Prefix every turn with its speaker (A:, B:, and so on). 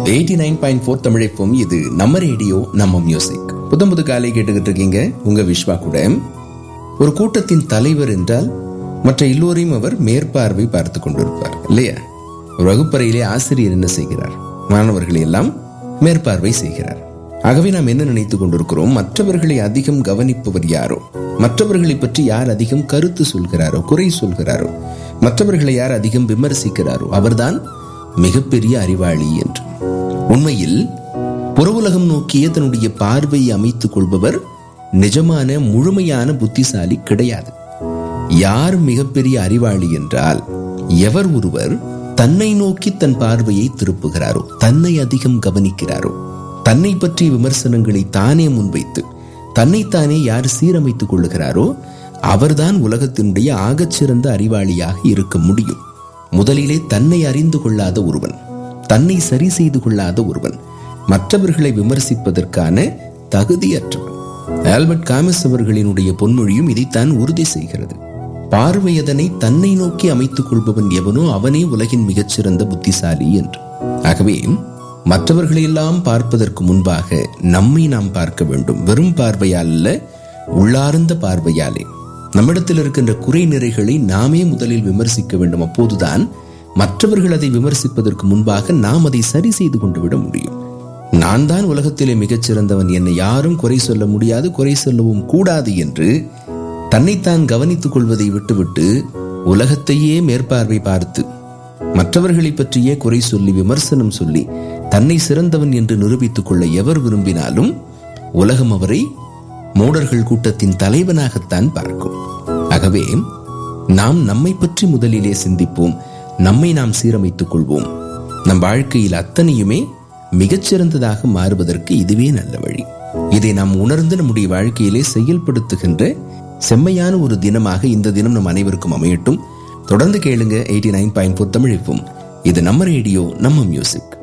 A: eighty nine point four தமிழைப்போம் இது நம்ம ரேடியோ நம்ம மியூசிக் புத்தம் புது காலை கேட்டுக்கிட்டு இருக்கீங்க உங்க விஸ்வா கூட ஒரு கூட்டத்தின் தலைவர் என்றால் மற்ற எல்லோரையும் அவர் மேற்பார்வை பார்த்து கொண்டிருப்பார் இல்லையா ஒரு வகுப்பறையிலே ஆசிரியர் என்ன செய்கிறார் மாணவர்களை எல்லாம் மேற்பார்வை செய்கிறார் ஆகவே நாம் என்ன நினைத்துக் கொண்டிருக்கிறோம் மற்றவர்களை அதிகம் கவனிப்பவர் யாரோ மற்றவர்களை பற்றி யார் அதிகம் கருத்து சொல்கிறாரோ குறை சொல்கிறாரோ மற்றவர்களை யார் அதிகம் விமர்சிக்கிறாரோ அவர்தான் மிகப்பெரிய அறிவாளி என்று உண்மையில் புறவுலகம் நோக்கிய தன்னுடைய பார்வையை அமைத்துக் கொள்பவர் நிஜமான முழுமையான புத்திசாலி கிடையாது யார் மிகப்பெரிய அறிவாளி என்றால் எவர் ஒருவர் தன்னை நோக்கி தன் பார்வையை திருப்புகிறாரோ தன்னை அதிகம் கவனிக்கிறாரோ தன்னை பற்றிய விமர்சனங்களை தானே முன்வைத்து தன்னைத்தானே யார் சீரமைத்துக் கொள்ளுகிறாரோ அவர்தான் உலகத்தினுடைய ஆகச்சிறந்த அறிவாளியாக இருக்க முடியும் முதலிலே தன்னை அறிந்து கொள்ளாத ஒருவன் தன்னை சரி செய்து கொள்ளாத ஒருவன் மற்றவர்களை விமர்சிப்பதற்கான தகுதியற்றவன் ஆல்பர்ட் காமஸ் அவர்களினுடைய பொன்மொழியும் இதைத்தான் உறுதி செய்கிறது பார்வையதனை தன்னை நோக்கி அமைத்துக் கொள்பவன் எவனோ அவனே உலகின் மிகச்சிறந்த புத்திசாலி என்று ஆகவே மற்றவர்களையெல்லாம் பார்ப்பதற்கு முன்பாக நம்மை நாம் பார்க்க வேண்டும் வெறும் பார்வையால் அல்ல உள்ளார்ந்த பார்வையாலே நம்மிடத்தில் இருக்கின்ற குறை நிறைகளை நாமே முதலில் விமர்சிக்க வேண்டும் அப்போதுதான் மற்றவர்கள் அதை விமர்சிப்பதற்கு முன்பாக நாம் அதை சரி செய்து கொண்டு விட முடியும் நான் தான் உலகத்திலே மிகச் சிறந்தவன் என்னை யாரும் குறை சொல்ல முடியாது குறை சொல்லவும் கூடாது என்று தன்னைத்தான் கவனித்துக் கொள்வதை விட்டுவிட்டு உலகத்தையே மேற்பார்வை பார்த்து மற்றவர்களை பற்றியே குறை சொல்லி விமர்சனம் சொல்லி தன்னை சிறந்தவன் என்று நிரூபித்துக் கொள்ள எவர் விரும்பினாலும் உலகம் அவரை மூடர்கள் கூட்டத்தின் தலைவனாகத்தான் பார்க்கும் ஆகவே நாம் நம்மை பற்றி முதலிலே சிந்திப்போம் நம்மை நாம் சீரமைத்துக் கொள்வோம் நம் வாழ்க்கையில் அத்தனையுமே மிகச்சிறந்ததாக மாறுவதற்கு இதுவே நல்ல வழி இதை நாம் உணர்ந்து நம்முடைய வாழ்க்கையிலே செயல்படுத்துகின்ற செம்மையான ஒரு தினமாக இந்த தினம் நம் அனைவருக்கும் அமையட்டும் தொடர்ந்து கேளுங்க எயிட்டி நைன் பாயிண்ட் ஃபோர் தமிழிப்பும் இது நம்ம ரேடியோ நம்ம மியூசிக்